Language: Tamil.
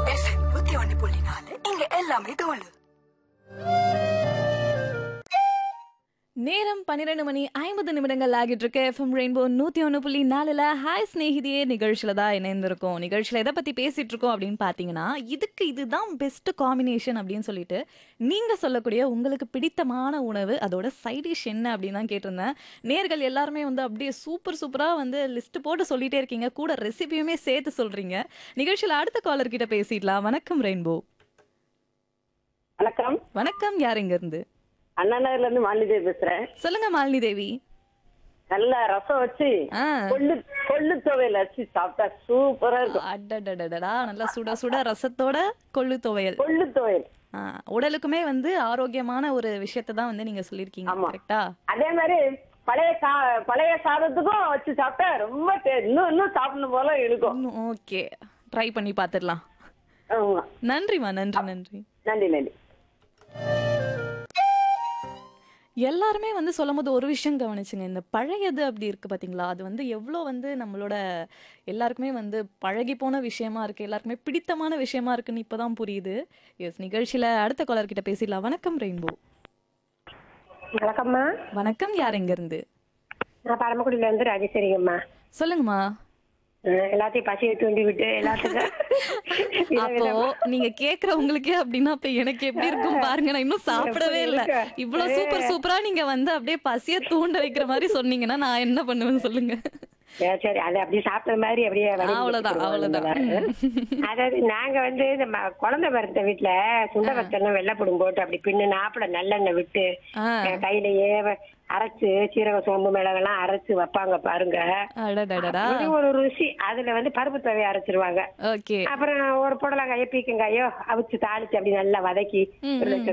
எஃப்எம் நூத்தி ஒண்ணு புள்ளி நாலு இங்க எல்லாமே தோழு நேரம் பன்னிரெண்டு மணி ஐம்பது நிமிடங்கள் ஆகிட்டு இருக்கு எஃப்எம் ரெயின்போ நூத்தி ஒன்று புள்ளி நாலுல ஹாய் ஸ்நேகிதியே நிகழ்ச்சியில தான் இணைந்திருக்கோம் நிகழ்ச்சியில எதை பத்தி பேசிட்டு இருக்கோம் அப்படின்னு பாத்தீங்கன்னா இதுக்கு இதுதான் பெஸ்ட் காம்பினேஷன் அப்படின்னு சொல்லிட்டு நீங்க சொல்லக்கூடிய உங்களுக்கு பிடித்தமான உணவு அதோட சைட் டிஷ் என்ன அப்படின்னு தான் கேட்டிருந்தேன் நேர்கள் எல்லாருமே வந்து அப்படியே சூப்பர் சூப்பரா வந்து லிஸ்ட் போட்டு சொல்லிட்டே இருக்கீங்க கூட ரெசிபியுமே சேர்த்து சொல்றீங்க நிகழ்ச்சியில அடுத்த காலர் கிட்ட பேசிடலாம் வணக்கம் ரெயின்போ வணக்கம் வணக்கம் யார் இங்க இருந்து அண்ணா நகர்ல இருந்து மாலிதேவி பேசுறேன் சொல்லுங்க மாலினி தேவி நல்ல ரசம் வச்சு ஆ கொள்ளு கொள்ளு துவையில வச்சு சாப்பிட்டா சூப்பரா இருக்கும் அடடடடடா நல்லா சுட சுட ரசத்தோட கொள்ளு துவையல் கொள்ளு துவையல் ஆ, உடலுக்குமே வந்து ஆரோக்கியமான ஒரு விஷயத்தை தான் வந்து நீங்க சொல்லியிருக்கீங்க ஆமா. கரெக்டா அதே மாதிரி பழைய சா பழைய சாதத்துக்கும் வச்சு சாப்பிட்டா ரொம்ப டே- இன்னும் இன்னும் சாப்பிடணும் போல இருக்கும் ஓகே ட்ரை பண்ணி பார்த்துடலாம் ஆமா நன்றிம்மா நன்றி நன்றி நன்றி நன்றி எல்லாருமே வந்து சொல்லும்போது ஒரு விஷயம் கவனிச்சுங்க இந்த பழையது அப்படி இருக்கு பாத்தீங்களா அது வந்து எவ்வளோ வந்து நம்மளோட எல்லாருக்குமே வந்து பழகி போன விஷயமா இருக்கு எல்லாருக்குமே பிடித்தமான விஷயமா இருக்குன்னு இப்பதான் புரியுது எஸ் நிகழ்ச்சியில அடுத்த காலர் கிட்ட பேசிடலாம் வணக்கம் ரெயின்போ வணக்கம்மா வணக்கம் யார் எங்க இருந்து நான் பரமக்குடியில இருந்து ராஜேஸ்வரிங்கம்மா சொல்லுங்கம்மா அஹ் எல்லாத்தையும் பசியை தூண்டி விட்டு எல்லாத்துக்கும் அப்போ நீங்க கேக்குறவங்களுக்கே அப்படின்னா அப்ப எனக்கு எப்படி இருக்கும் பாருங்க நான் இன்னும் சாப்பிடவே இல்ல இவ்வளவு சூப்பர் சூப்பரா நீங்க வந்து அப்படியே பசிய தூண்ட வைக்கிற மாதிரி சொன்னீங்கன்னா நான் என்ன பண்ணுவேன் சொல்லுங்க சரி, சரி அது அப்படியே சாப்பிட்ட மாதிரி அப்படியே வடிவு அவ்வளவுதான், கொடுத்துருவோம் அவ்வளவுதான். நம்ம. அதாவது நாங்க வந்து நம்ம குழந்தை பிறந்த வீட்டுல சுண்ட வத்தெல்லாம் வெள்ளைப்படும் போட்டு அப்படி பின்னு நாப்புல நல்லெண்ணெய் விட்டு ஆ. அஹ் கையிலேயே வ- அரைச்சு சீரக சோம்பு மிளகெல்லாம் அரைச்சு வைப்பாங்க பாருங்க அடடடடா அது ஒரு ருசி அதுல வந்து பருப்பு தவையை அரைச்சிருவாங்க ஓகே அப்புறம் ஒரு புடலங்காயோ பீக்கங்காயோ அவிச்சு தாளிச்சு அப்படி நல்லா வதக்கி ம், ஒரு ம்.